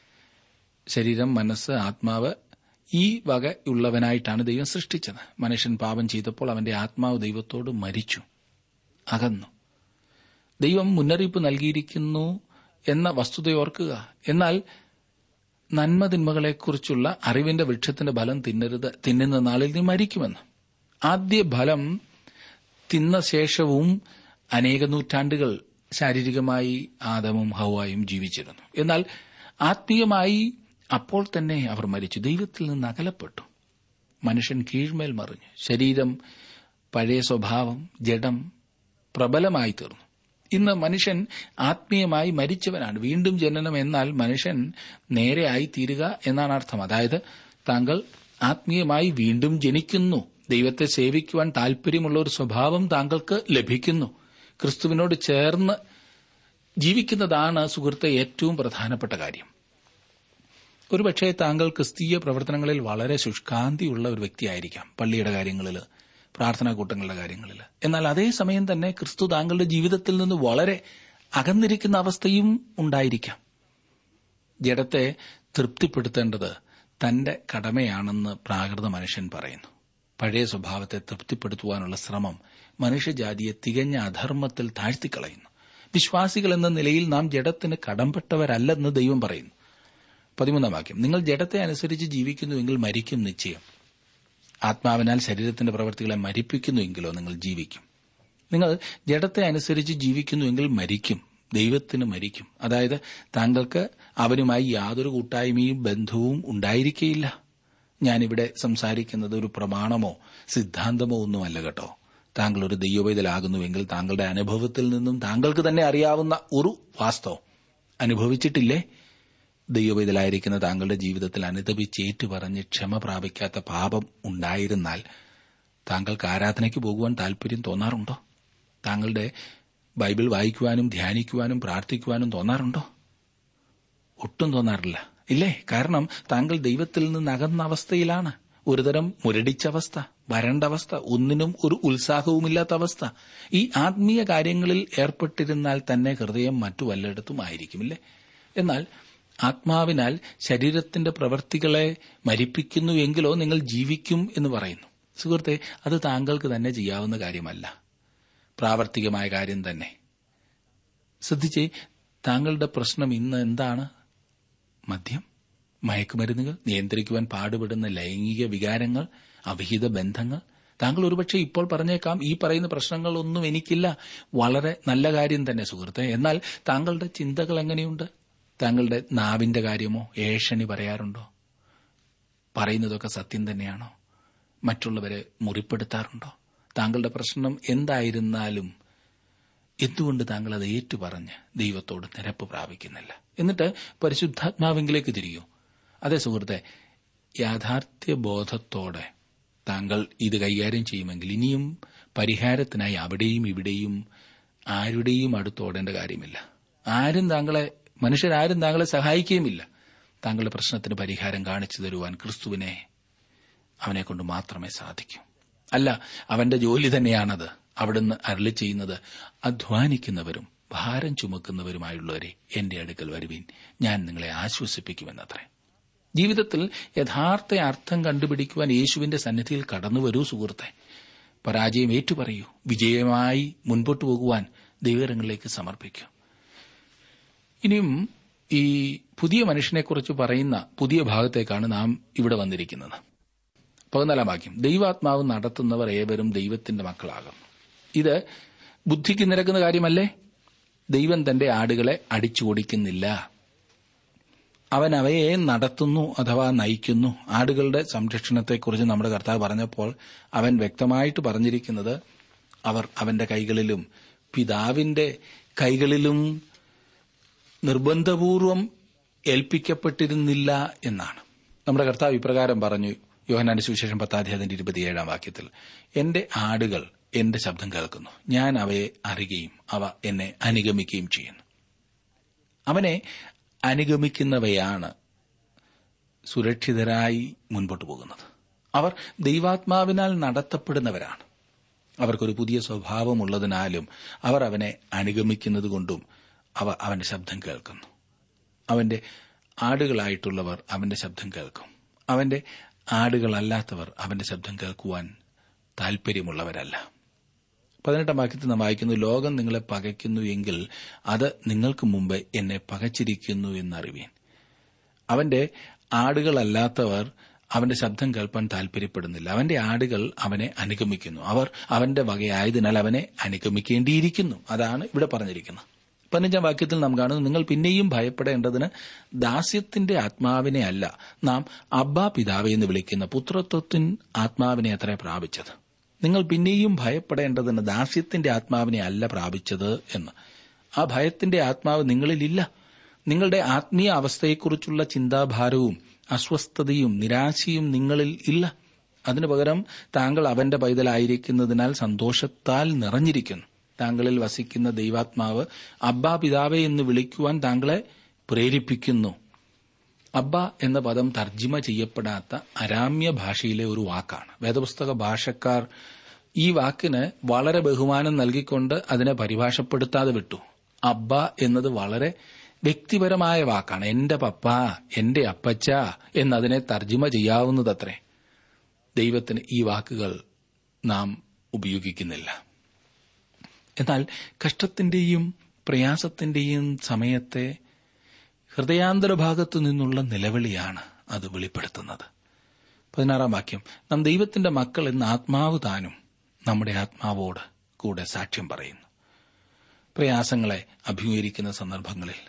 ശരീരം മനസ്സ് ആത്മാവ് ഈ വകയുള്ളവനായിട്ടാണ് ദൈവം സൃഷ്ടിച്ചത് മനുഷ്യൻ പാപം ചെയ്തപ്പോൾ അവന്റെ ആത്മാവ് ദൈവത്തോട് മരിച്ചു അകന്നു ദൈവം മുന്നറിയിപ്പ് നൽകിയിരിക്കുന്നു എന്ന വസ്തുതയോർക്കുക എന്നാൽ നന്മതിന്മകളെക്കുറിച്ചുള്ള അറിവിന്റെ വൃക്ഷത്തിന്റെ ഫലം തിന്നരുത് തിന്നുന്ന നാളിൽ നീ മരിക്കുമെന്ന് ആദ്യ ഫലം തിന്ന ശേഷവും അനേക നൂറ്റാണ്ടുകൾ ശാരീരികമായി ആദമും ഹവായും ജീവിച്ചിരുന്നു എന്നാൽ ആത്മീയമായി അപ്പോൾ തന്നെ അവർ മരിച്ചു ദൈവത്തിൽ നിന്ന് അകലപ്പെട്ടു മനുഷ്യൻ കീഴ്മേൽ മറിഞ്ഞു ശരീരം പഴയ സ്വഭാവം ജഡം പ്രബലമായി തീർന്നു ഇന്ന് മനുഷ്യൻ ആത്മീയമായി മരിച്ചവനാണ് വീണ്ടും ജനനം എന്നാൽ മനുഷ്യൻ നേരെയായി തീരുക എന്നാണ് അർത്ഥം അതായത് താങ്കൾ ആത്മീയമായി വീണ്ടും ജനിക്കുന്നു ദൈവത്തെ സേവിക്കുവാൻ താൽപര്യമുള്ള ഒരു സ്വഭാവം താങ്കൾക്ക് ലഭിക്കുന്നു ക്രിസ്തുവിനോട് ചേർന്ന് ജീവിക്കുന്നതാണ് സുഹൃത്തെ ഏറ്റവും പ്രധാനപ്പെട്ട കാര്യം ഒരുപക്ഷെ താങ്കൾ ക്രിസ്തീയ പ്രവർത്തനങ്ങളിൽ വളരെ ശുഷ്കാന്തിയുള്ള ഒരു വ്യക്തിയായിരിക്കാം പള്ളിയുടെ കാര്യങ്ങളിൽ പ്രാർത്ഥനാ കൂട്ടങ്ങളുടെ കാര്യങ്ങളിൽ എന്നാൽ അതേസമയം തന്നെ ക്രിസ്തു താങ്കളുടെ ജീവിതത്തിൽ നിന്ന് വളരെ അകന്നിരിക്കുന്ന അവസ്ഥയും ഉണ്ടായിരിക്കാം ജഡത്തെ തൃപ്തിപ്പെടുത്തേണ്ടത് തന്റെ കടമയാണെന്ന് പ്രാകൃത മനുഷ്യൻ പറയുന്നു പഴയ സ്വഭാവത്തെ തൃപ്തിപ്പെടുത്തുവാനുള്ള ശ്രമം മനുഷ്യജാതിയെ തികഞ്ഞ അധർമ്മത്തിൽ താഴ്ത്തിക്കളയുന്നു വിശ്വാസികൾ എന്ന നിലയിൽ നാം ജഡത്തിന് കടംപെട്ടവരല്ലെന്ന് ദൈവം പറയുന്നു പതിമൂന്നാം വാക്യം നിങ്ങൾ ജഡത്തെ അനുസരിച്ച് ജീവിക്കുന്നുവെങ്കിൽ മരിക്കും നിശ്ചയം ആത്മാവിനാൽ ശരീരത്തിന്റെ പ്രവൃത്തികളെ മരിപ്പിക്കുന്നുവെങ്കിലോ നിങ്ങൾ ജീവിക്കും നിങ്ങൾ ജഡത്തെ അനുസരിച്ച് ജീവിക്കുന്നുവെങ്കിൽ മരിക്കും ദൈവത്തിന് മരിക്കും അതായത് താങ്കൾക്ക് അവനുമായി യാതൊരു കൂട്ടായ്മയും ബന്ധവും ഉണ്ടായിരിക്കയില്ല ഞാനിവിടെ സംസാരിക്കുന്നത് ഒരു പ്രമാണമോ സിദ്ധാന്തമോ ഒന്നുമല്ല കേട്ടോ താങ്കൾ ഒരു ദൈവവേദലാകുന്നുവെങ്കിൽ താങ്കളുടെ അനുഭവത്തിൽ നിന്നും താങ്കൾക്ക് തന്നെ അറിയാവുന്ന ഒരു വാസ്തവം അനുഭവിച്ചിട്ടില്ലേ ദൈവവേദലായിരിക്കുന്ന താങ്കളുടെ ജീവിതത്തിൽ അനുദപിച്ച് ഏറ്റുപറഞ്ഞ് ക്ഷമ പ്രാപിക്കാത്ത പാപം ഉണ്ടായിരുന്നാൽ താങ്കൾക്ക് ആരാധനയ്ക്ക് പോകുവാൻ താൽപര്യം തോന്നാറുണ്ടോ താങ്കളുടെ ബൈബിൾ വായിക്കുവാനും ധ്യാനിക്കുവാനും പ്രാർത്ഥിക്കുവാനും തോന്നാറുണ്ടോ ഒട്ടും തോന്നാറില്ല ഇല്ലേ കാരണം താങ്കൾ ദൈവത്തിൽ നിന്ന് അകന്ന അവസ്ഥയിലാണ് ഒരുതരം മുരടിച്ച അവസ്ഥ വരണ്ട അവസ്ഥ ഒന്നിനും ഒരു ഉത്സാഹവുമില്ലാത്ത അവസ്ഥ ഈ ആത്മീയ കാര്യങ്ങളിൽ ഏർപ്പെട്ടിരുന്നാൽ തന്നെ ഹൃദയം മറ്റു വല്ലയിടത്തും ആയിരിക്കുമില്ലേ എന്നാൽ ആത്മാവിനാൽ ശരീരത്തിന്റെ പ്രവൃത്തികളെ മരിപ്പിക്കുന്നു എങ്കിലോ നിങ്ങൾ ജീവിക്കും എന്ന് പറയുന്നു സുഹൃത്തെ അത് താങ്കൾക്ക് തന്നെ ചെയ്യാവുന്ന കാര്യമല്ല പ്രാവർത്തികമായ കാര്യം തന്നെ ശ്രദ്ധിച്ചേ താങ്കളുടെ പ്രശ്നം ഇന്ന് എന്താണ് മദ്യം മയക്കുമരുന്നുകൾ നിയന്ത്രിക്കുവാൻ പാടുപെടുന്ന ലൈംഗിക വികാരങ്ങൾ അവിഹിത ബന്ധങ്ങൾ താങ്കൾ ഒരുപക്ഷെ ഇപ്പോൾ പറഞ്ഞേക്കാം ഈ പറയുന്ന പ്രശ്നങ്ങളൊന്നും എനിക്കില്ല വളരെ നല്ല കാര്യം തന്നെ സുഹൃത്തെ എന്നാൽ താങ്കളുടെ ചിന്തകൾ എങ്ങനെയുണ്ട് താങ്കളുടെ നാവിന്റെ കാര്യമോ ഏഷണി പറയാറുണ്ടോ പറയുന്നതൊക്കെ സത്യം തന്നെയാണോ മറ്റുള്ളവരെ മുറിപ്പെടുത്താറുണ്ടോ താങ്കളുടെ പ്രശ്നം എന്തായിരുന്നാലും എന്തുകൊണ്ട് താങ്കൾ അത് ഏറ്റുപറഞ്ഞ് ദൈവത്തോട് നിരപ്പ് പ്രാപിക്കുന്നില്ല എന്നിട്ട് പരിശുദ്ധാത്മാവെങ്കിലേക്ക് തിരിയൂ അതെ സുഹൃത്തെ യാഥാർത്ഥ്യ ബോധത്തോടെ താങ്കൾ ഇത് കൈകാര്യം ചെയ്യുമെങ്കിൽ ഇനിയും പരിഹാരത്തിനായി അവിടെയും ഇവിടെയും ആരുടെയും അടുത്തോടേണ്ട കാര്യമില്ല ആരും താങ്കളെ മനുഷ്യരാരും താങ്കളെ സഹായിക്കുകയുമില്ല താങ്കളുടെ പ്രശ്നത്തിന് പരിഹാരം കാണിച്ചു തരുവാൻ ക്രിസ്തുവിനെ അവനെ കൊണ്ട് മാത്രമേ സാധിക്കൂ അല്ല അവന്റെ ജോലി തന്നെയാണത് അവിടുന്ന് അരളി ചെയ്യുന്നത് അധ്വാനിക്കുന്നവരും ഭാരം ചുമക്കുന്നവരുമായുള്ളവരെ എന്റെ അടുക്കൽ വരുവീൻ ഞാൻ നിങ്ങളെ ആശ്വസിപ്പിക്കുമെന്നത്രേ ജീവിതത്തിൽ യഥാർത്ഥ അർത്ഥം കണ്ടുപിടിക്കുവാൻ യേശുവിന്റെ സന്നിധിയിൽ കടന്നുവരൂ സുഹൃത്തെ പരാജയം ഏറ്റുപറയൂ വിജയമായി മുൻപോട്ടു പോകുവാൻ ദൈവകരങ്ങളിലേക്ക് സമർപ്പിക്കൂ ഇനിയും ഈ പുതിയ മനുഷ്യനെക്കുറിച്ച് പറയുന്ന പുതിയ ഭാഗത്തേക്കാണ് നാം ഇവിടെ വന്നിരിക്കുന്നത് പതിനാലാം വാക്യം ദൈവാത്മാവ് നടത്തുന്നവർ ഏവരും ദൈവത്തിന്റെ മക്കളാകും ഇത് ബുദ്ധിക്ക് നിരക്കുന്ന കാര്യമല്ലേ ദൈവം തന്റെ ആടുകളെ അടിച്ചു ഓടിക്കുന്നില്ല അവൻ അവയെ നടത്തുന്നു അഥവാ നയിക്കുന്നു ആടുകളുടെ സംരക്ഷണത്തെക്കുറിച്ച് നമ്മുടെ കർത്താവ് പറഞ്ഞപ്പോൾ അവൻ വ്യക്തമായിട്ട് പറഞ്ഞിരിക്കുന്നത് അവർ അവന്റെ കൈകളിലും പിതാവിന്റെ കൈകളിലും നിർബന്ധപൂർവം ഏൽപ്പിക്കപ്പെട്ടിരുന്നില്ല എന്നാണ് നമ്മുടെ കർത്താവ് ഇപ്രകാരം പറഞ്ഞു യോഹനാന്റെ സുവിശേഷം പത്താധ്യായത്തിന്റെ ഇരുപത്തിയേഴാം വാക്യത്തിൽ എന്റെ ആടുകൾ എന്റെ ശബ്ദം കേൾക്കുന്നു ഞാൻ അവയെ അറിയുകയും അവ എന്നെ അനുഗമിക്കുകയും ചെയ്യുന്നു അവനെ അനുഗമിക്കുന്നവയാണ് സുരക്ഷിതരായി മുൻപോട്ട് പോകുന്നത് അവർ ദൈവാത്മാവിനാൽ നടത്തപ്പെടുന്നവരാണ് അവർക്കൊരു പുതിയ സ്വഭാവമുള്ളതിനാലും അവർ അവനെ അനുഗമിക്കുന്നതുകൊണ്ടും അവ അവന്റെ ശബ്ദം കേൾക്കുന്നു അവന്റെ ആടുകളായിട്ടുള്ളവർ അവന്റെ ശബ്ദം കേൾക്കും അവന്റെ ആടുകളല്ലാത്തവർ അവന്റെ ശബ്ദം കേൾക്കുവാൻ താൽപര്യമുള്ളവരല്ല പതിനെട്ടാം വാക്യത്തിൽ നാം വായിക്കുന്നു ലോകം നിങ്ങളെ പകയ്ക്കുന്നു എങ്കിൽ അത് നിങ്ങൾക്ക് മുമ്പ് എന്നെ പകച്ചിരിക്കുന്നു എന്നറിവീൻ അവന്റെ ആടുകളല്ലാത്തവർ അവന്റെ ശബ്ദം കേൾപ്പാൻ താൽപര്യപ്പെടുന്നില്ല അവന്റെ ആടുകൾ അവനെ അനുഗമിക്കുന്നു അവർ അവന്റെ വകയായതിനാൽ അവനെ അനുഗമിക്കേണ്ടിയിരിക്കുന്നു അതാണ് ഇവിടെ പറഞ്ഞിരിക്കുന്നത് പതിനഞ്ചാം വാക്യത്തിൽ നാം കാണുന്നു നിങ്ങൾ പിന്നെയും ഭയപ്പെടേണ്ടതിന് ദാസ്യത്തിന്റെ ആത്മാവിനെ അല്ല നാം അബ്ബാ പിതാവെ എന്ന് വിളിക്കുന്ന പുത്രത്വത്തിൻ ആത്മാവിനെ അത്ര പ്രാപിച്ചത് നിങ്ങൾ പിന്നെയും ഭയപ്പെടേണ്ടതിന് ദാസ്യത്തിന്റെ ആത്മാവിനെ അല്ല പ്രാപിച്ചത് എന്ന് ആ ഭയത്തിന്റെ ആത്മാവ് നിങ്ങളിലില്ല നിങ്ങളുടെ ആത്മീയ അവസ്ഥയെക്കുറിച്ചുള്ള ചിന്താഭാരവും അസ്വസ്ഥതയും നിരാശയും നിങ്ങളിൽ ഇല്ല അതിനു പകരം താങ്കൾ അവന്റെ പൈതലായിരിക്കുന്നതിനാൽ സന്തോഷത്താൽ നിറഞ്ഞിരിക്കുന്നു താങ്കളിൽ വസിക്കുന്ന ദൈവാത്മാവ് അബ്ബ പിതാവെ എന്ന് വിളിക്കുവാൻ താങ്കളെ പ്രേരിപ്പിക്കുന്നു അബ്ബ എന്ന പദം തർജിമ ചെയ്യപ്പെടാത്ത അരാമ്യ ഭാഷയിലെ ഒരു വാക്കാണ് വേദപുസ്തക ഭാഷക്കാർ ഈ വാക്കിന് വളരെ ബഹുമാനം നൽകിക്കൊണ്ട് അതിനെ പരിഭാഷപ്പെടുത്താതെ വിട്ടു അബ്ബ എന്നത് വളരെ വ്യക്തിപരമായ വാക്കാണ് എന്റെ പപ്പ എന്റെ അപ്പച്ച എന്നതിനെ തർജിമ ചെയ്യാവുന്നതത്രേ ദൈവത്തിന് ഈ വാക്കുകൾ നാം ഉപയോഗിക്കുന്നില്ല എന്നാൽ കഷ്ടത്തിന്റെയും പ്രയാസത്തിന്റെയും സമയത്തെ ഹൃദയാന്തര ഭാഗത്തു നിന്നുള്ള നിലവിളിയാണ് അത് വെളിപ്പെടുത്തുന്നത് പതിനാറാം വാക്യം നാം ദൈവത്തിന്റെ മക്കൾ എന്ന ആത്മാവ് താനും നമ്മുടെ ആത്മാവോട് കൂടെ സാക്ഷ്യം പറയുന്നു പ്രയാസങ്ങളെ അഭിമുഖീകരിക്കുന്ന സന്ദർഭങ്ങളിൽ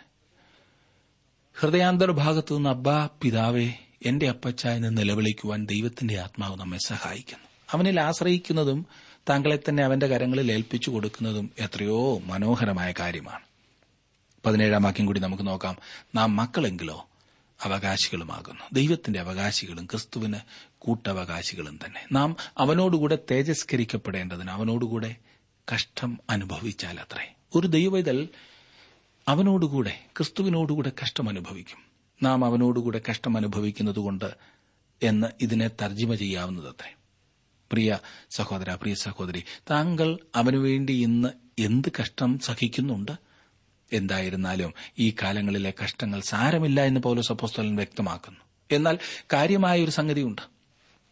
ഹൃദയാന്തര ഭാഗത്തു നിന്ന് അബ്ബാ പിതാവേ എന്റെ അപ്പച്ച എന്ന് നിലവിളിക്കുവാൻ ദൈവത്തിന്റെ ആത്മാവ് നമ്മെ സഹായിക്കുന്നു അവനിൽ ആശ്രയിക്കുന്നതും താങ്കളെ തന്നെ അവന്റെ കരങ്ങളിൽ ഏൽപ്പിച്ചു കൊടുക്കുന്നതും എത്രയോ മനോഹരമായ കാര്യമാണ് പതിനേഴാം വാക്യം കൂടി നമുക്ക് നോക്കാം നാം മക്കളെങ്കിലോ അവകാശികളുമാകുന്നു ദൈവത്തിന്റെ അവകാശികളും ക്രിസ്തുവിന് കൂട്ടവകാശികളും തന്നെ നാം അവനോടുകൂടെ തേജസ്കരിക്കപ്പെടേണ്ടതിന് അവനോടുകൂടെ കഷ്ടം അനുഭവിച്ചാൽ അത്രേ ഒരു ദൈവവൈതൽ അവനോടുകൂടെ ക്രിസ്തുവിനോടുകൂടെ കഷ്ടം അനുഭവിക്കും നാം അവനോടുകൂടെ കഷ്ടം അനുഭവിക്കുന്നതുകൊണ്ട് എന്ന് ഇതിനെ തർജിമ ചെയ്യാവുന്നതത്രേ പ്രിയ സഹോദര പ്രിയ സഹോദരി താങ്കൾ അവനുവേണ്ടി ഇന്ന് എന്ത് കഷ്ടം സഹിക്കുന്നുണ്ട് എന്തായിരുന്നാലും ഈ കാലങ്ങളിലെ കഷ്ടങ്ങൾ സാരമില്ല എന്ന് പൗലോസ് അപ്പോസ്തലൻ വ്യക്തമാക്കുന്നു എന്നാൽ കാര്യമായ ഒരു സംഗതിയുണ്ട്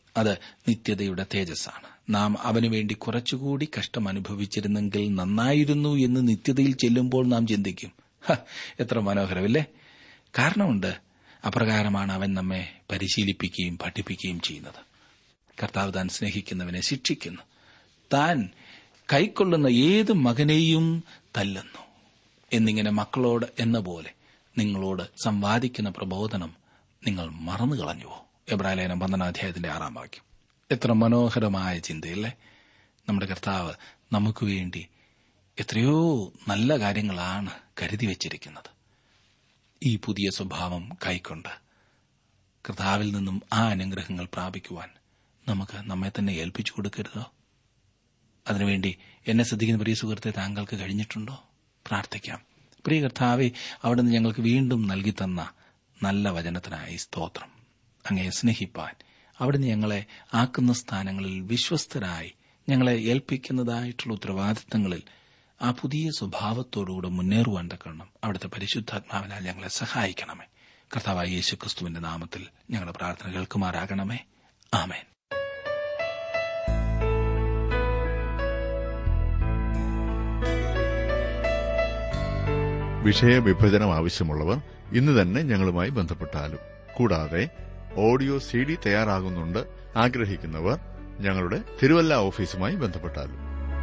അത് നിത്യതയുടെ തേജസ്സാണ് നാം അവനു വേണ്ടി കുറച്ചുകൂടി കഷ്ടം അനുഭവിച്ചിരുന്നെങ്കിൽ നന്നായിരുന്നു എന്ന് നിത്യതയിൽ ചെല്ലുമ്പോൾ നാം ചിന്തിക്കും ഹ, എത്ര മനോഹരമല്ലേ കാരണമുണ്ട് അപ്രകാരമാണ് അവൻ നമ്മെ പരിശീലിപ്പിക്കുകയും പഠിപ്പിക്കുകയും ചെയ്യുന്നത് കർത്താവ് താൻ സ്നേഹിക്കുന്നവനെ ശിക്ഷിക്കുന്നു താൻ കൈക്കൊള്ളുന്ന ഏത് മകനെയും തല്ലുന്നു എന്നിങ്ങനെ മക്കളോട് എന്ന പോലെ നിങ്ങളോട് സംവാദിക്കുന്ന പ്രബോധനം നിങ്ങൾ മറന്നു കളഞ്ഞുവോ എബ്രാലേനം പന്ത്രണ്ടാം അധ്യായത്തിന്റെ ആറാം വാക്യം എത്ര മനോഹരമായ ചിന്തയല്ലേ നമ്മുടെ കർത്താവ് നമുക്ക് വേണ്ടി എത്രയോ നല്ല കാര്യങ്ങളാണ് കരുതി വച്ചിരിക്കുന്നത് ഈ പുതിയ സ്വഭാവം കൈക്കൊണ്ട് കർത്താവിൽ നിന്നും ആ അനുഗ്രഹങ്ങൾ പ്രാപിക്കുവാൻ നമുക്ക് നമ്മെ തന്നെ ഏൽപ്പിച്ചു കൊടുക്കരുതോ അതിനുവേണ്ടി എന്നെ ശ്രദ്ധിക്കുന്ന പ്രിയ സുഹൃത്തെ താങ്കൾക്ക് കഴിഞ്ഞിട്ടുണ്ടോ പ്രാർത്ഥിക്കാം പ്രിയ കർത്താവെ അവിടുന്ന് ഞങ്ങൾക്ക് വീണ്ടും നൽകി തന്ന നല്ല വചനത്തിനായി സ്തോത്രം അങ്ങയെ സ്നേഹിപ്പാൻ അവിടുന്ന് ഞങ്ങളെ ആക്കുന്ന സ്ഥാനങ്ങളിൽ വിശ്വസ്തരായി ഞങ്ങളെ ഏൽപ്പിക്കുന്നതായിട്ടുള്ള ഉത്തരവാദിത്തങ്ങളിൽ ആ പുതിയ സ്വഭാവത്തോടുകൂടെ മുന്നേറുവാൻ തക്കണം അവിടുത്തെ പരിശുദ്ധാത്മാവിനാൽ ഞങ്ങളെ സഹായിക്കണമേ കർത്താവായ യേശു ക്രിസ്തുവിന്റെ നാമത്തിൽ ഞങ്ങളുടെ പ്രാർത്ഥന കേൾക്കുമാറാകണമേ ആമേൻ വിഷയവിഭജനം ആവശ്യമുള്ളവർ ഇന്ന് തന്നെ ഞങ്ങളുമായി ബന്ധപ്പെട്ടാലും കൂടാതെ ഓഡിയോ സി ഡി തയ്യാറാകുന്നുണ്ട് ആഗ്രഹിക്കുന്നവർ ഞങ്ങളുടെ തിരുവല്ല ഓഫീസുമായി ബന്ധപ്പെട്ടാലും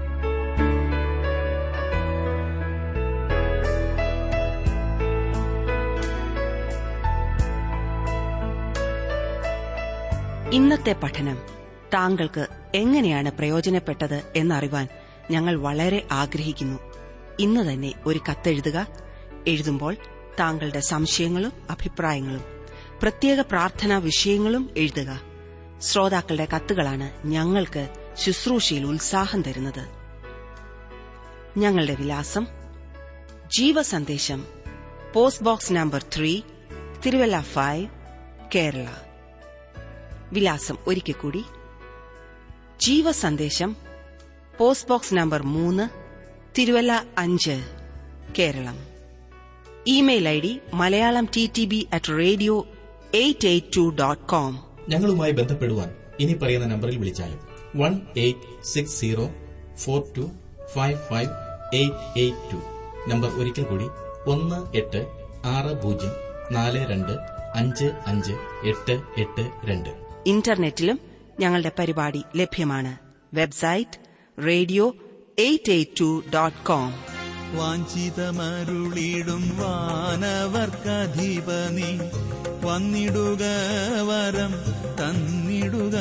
ഇന്നത്തെ പഠനം താങ്കൾക്ക് എങ്ങനെയാണ് പ്രയോജനപ്പെട്ടത് എന്നറിവാൻ ഞങ്ങൾ വളരെ ആഗ്രഹിക്കുന്നു ഇന്ന് തന്നെ ഒരു കത്തെഴുതുക എഴുതുമ്പോൾ താങ്കളുടെ സംശയങ്ങളും അഭിപ്രായങ്ങളും പ്രത്യേക പ്രാർത്ഥനാ വിഷയങ്ങളും എഴുതുക ശ്രോതാക്കളുടെ കത്തുകളാണ് ഞങ്ങൾക്ക് ശുശ്രൂഷയിൽ ഉത്സാഹം തരുന്നത് ഞങ്ങളുടെ വിലാസം Jeevasandesham post box number three Thiruvalla five Kerala വിലാസം ഒരിക്കൽ കൂടി ജീവസന്ദേശം പോസ്റ്റ് ബോക്സ് നമ്പർ മൂന്ന് തിരുവല്ല അഞ്ച് Keralam email I D Malayalam T T B at radio eight eight two dot com ഞങ്ങളുമായി ബന്ധപ്പെടുവാൻ ഇനി പറയുന്ന നമ്പറിൽ വിളിച്ചാലും one eight six zero four two five five eight eight two number ഒരിക്കൽ കൂടി ഒന്ന് എട്ട് ആറ് പൂജ്യം നാല് രണ്ട് അഞ്ച് അഞ്ച് എട്ട് എട്ട് രണ്ട് ഇന്റർനെറ്റിലും ഞങ്ങളുടെ പരിപാടി ലഭ്യമാണ് website radio eight eight two dot com വാഞ്ചിതമരുളിടും വാനവർക്കധിപനി വന്നിടുക വരം തന്നിടുക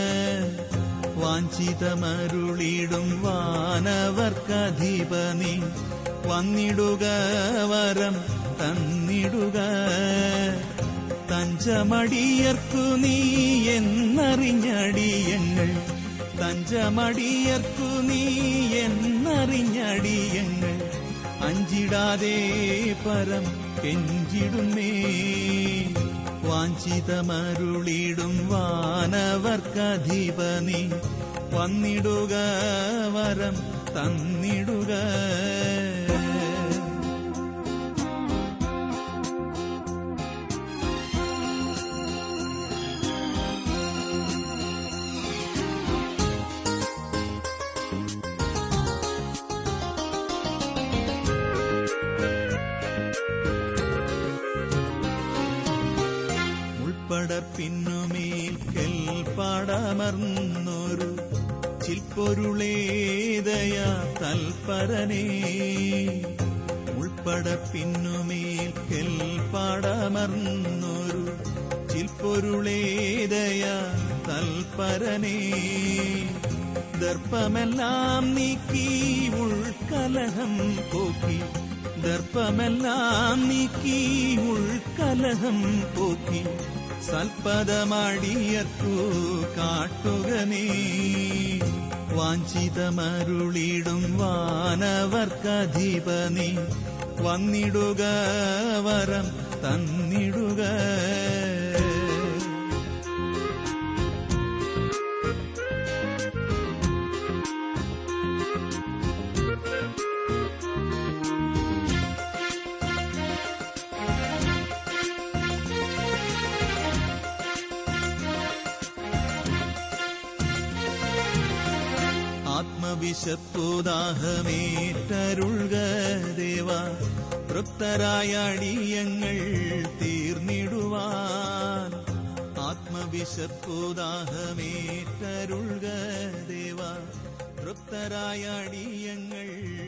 വാഞ്ചിതമരുളിടും വാനവർക്കധിപനി വന്നിടുക വരം തന്നിടുക തഞ്ചമടിയർക്കു നീ എന്നറിഞ്ഞടിയങ്ങൾ തഞ്ചമടിയർക്കു നീ എന്നറിഞ്ഞടിയങ്ങൾ അഞ്ചിടാതെ പരം കെഞ്ചിടുന്നേ വാഞ്ചിതമരുളിടും വാനവർക്കധിപനി വന്നിടുക വരം തന്നിടുക ഉൾപ്പടപ്പിന്നുമേൽ കെൽപ്പാടമർന്നൊരു ചിൽപ്പൊരുളേതയാ തൽപരനേ ഉൾപ്പടപ്പിന്നുമേൽ കെൽപ്പാടമർന്നൊരു ചിൽപ്പൊരുളേതയാ തൽപരനേ ദർപ്പമെല്ലാം നീക്കി ഉൾക്കലഹം പോക്കി ദർപ്പമെല്ലാം നീക്കി ഉൾക്കലഹം പോക്കി സൽപദമടിയർക്കു കാട്ടുക നീ വാഞ്ചിതമരുളിടും വാനവർക്കധിപനി വന്നിടുക വരം തന്നിടുക ആത്മവിശപ്പുദാഹമേറ്റരുൾക ദേവ തൃപ്തരായ അടിയങ്ങൾ തീർന്നിടുവാൻ ആത്മവിശപ്പുദാഹമേറ്റരുൾക ദേവ തൃപ്തരായ അടിയങ്ങൾ